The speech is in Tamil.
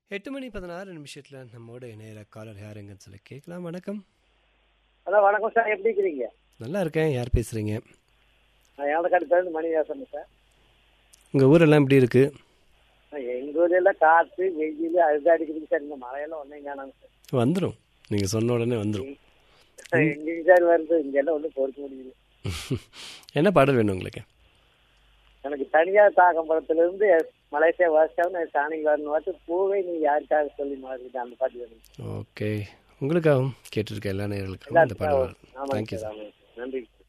எட்டு மணி பதினாறு நிமிஷத்தில் நம்மோட இணையிற காலர் யாருங்கன்னு சொல்லி கேட்கலாம் வணக்கம் ஹலோ வணக்கம் சார் எப்படி இருக்கிறீங்க நல்லா இருக்கேன் யார் பேசுகிறீங்க நான் ஏழக்காட்டுலேருந்து மணி பேசுறேன் சார் உங்கள் ஊரெல்லாம் எப்படி இருக்குது எங்கள் ஊர்ல காற்று வெயில் அதுதான் அடிக்குதுங்க சார் இந்த மழையெல்லாம் ஒன்றும் காணாங்க சார் வந்துடும் நீங்கள் சொன்ன உடனே வந்துடும் எங்கேயும் சார் வருது இங்கெல்லாம் ஒன்றும் பொறுக்க முடியல என்ன பாடல் வேணும் உங்களுக்கு எனக்கு தனியார் தாக்கம் படத்துலேருந்து மலேசியா வாசிச்சாவும் ஸ்டானிங் வரணும் பார்த்து பூவை நீ யாருக்காக சொல்லி மாதிரி அந்த பாட்டு வேணும் ஓகே உங்களுக்காகவும் கேட்டிருக்க எல்லா நேர்களுக்கும் இந்த பாடல் ஆமாங்க தேங்க்யூ சார் சார் ஆமாங்க சார் நன்றி